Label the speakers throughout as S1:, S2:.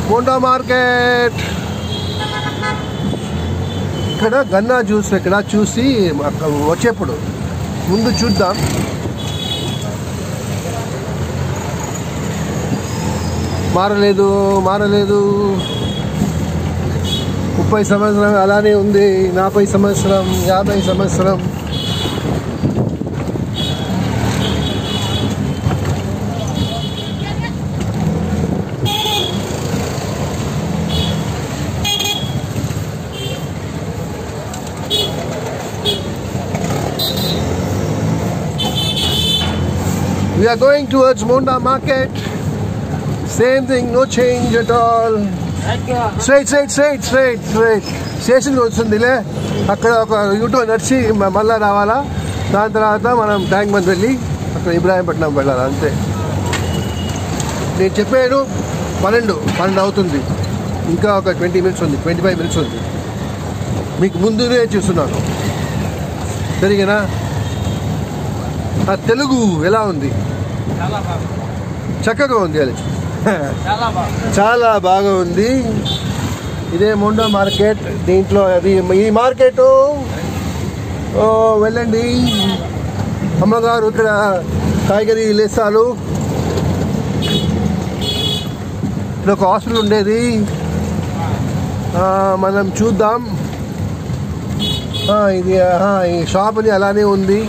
S1: Honda market ఇక్కడ గన్నా juice ఇక్కడ చూసి అక్క- వచ్చేప్పుడు ముందు చూద్దాం మారలేదు మారలేదు ముప్పై సంవత్సరం అలానే ఉంది నలభై సంవత్సరం యాభై సంవత్సరం We are going towards Monda Market. Same thing, no change at all. Straight straight straight straight straight స్టేషన్కి వస్తుందిలే అక్కడ ఒక యూటర్న్ నడిచి మ- మళ్ళా రావాలా దాని తర్వాత మనం ట్యాంక్ బండ్ వెళ్ళి అక్కడ ఇబ్రాహీంపట్నం వెళ్ళాలి అంతే నేను చెప్పాను పన్నెండు పన్నెండు అవుతుంది ఇంకా ఒక ట్వంటీ మినిట్స్ ఉంది ట్వంటీ ఫైవ్ మినిట్స్ ఉంది మీకు ముందునే చూస్తున్నాను సరిగేనా ఆ తెలుగు ఎలా ఉంది
S2: చాలా బాగా
S1: చక్కగా ఉంది అది
S2: చాలా బాగా
S1: చాలా బాగా ఉంది ఇదే మొండో మార్కెట్ దీంట్లో అది ఈ మార్కెట్ ఓ, వెళ్ళండి అమ్మగారు ఇక్కడ కాయగరి లేసాలు ఇక్కడ ఒక హాస్పిటల్ ఉండేది ఆ, మనం చూద్దాం ఆ, ఇది ఆ, ఈ షాప్ అని అలానే ఉంది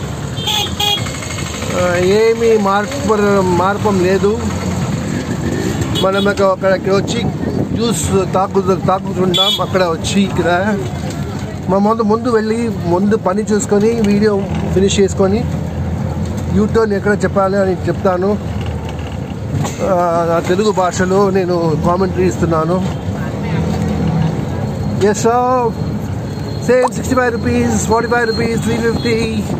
S1: ఆ, ఏమీ మార్పు మార్పం లేదు మనం ఒక అక్కడికి వచ్చి జ్యూస్ తాకు తాకుతుంటాం అక్కడ వచ్చి ఇక్కడ మా ముందు ముందు వెళ్ళి ముందు పని చూసుకొని వీడియో ఫినిష్ చేసుకొని యూటర్న్ ఎక్కడ చెప్పాలి అని చెప్తాను ఆ, నా తెలుగు భాషలో నేను కామెంటరీ ఇస్తున్నాను yes same sixty five rupees forty five rupees three fifty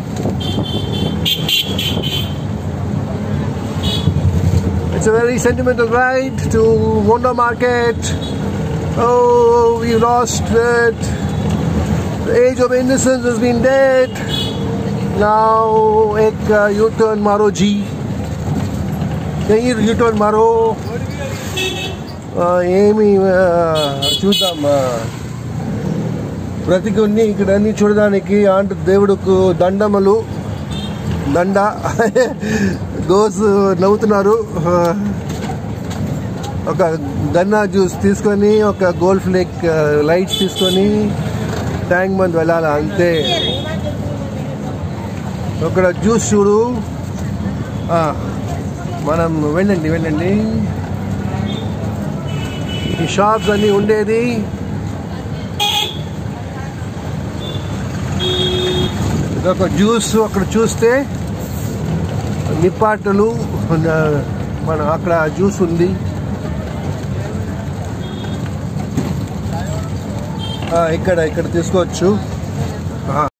S1: It's a very sentimental ride to Wonder Market. Oh, we lost it. The age of innocence has been dead. Now, एक U-turn मारो जी यही U-turn मारो ఆ, ఏమి ఆ, చూద్దాం ఆ, బ్రతికుని ఇక్కడ అన్ని చూడడానికి ఆంట దేవుడుకు దండములు దండ దోస్ నవ్వుతున్నారు ఒక గన్నా జ్యూస్ తీసుకొని ఒక గోల్డ్ ఫ్లేక్ లైట్స్ తీసుకొని ట్యాంక్ బంద్ వెళ్ళాలి అంతే అక్కడ జ్యూస్ చూడు ఆ, మనం వెళ్ళండి వెళ్ళండి ఈ షాప్స్ అన్నీ ఉండేది ఇదొక జ్యూస్ అక్కడ చూస్తే నిప్పాటలు మన అక్కడ జ్యూస్ ఉంది ఆ, ఇక్కడ ఇక్కడ తీసుకోవచ్చు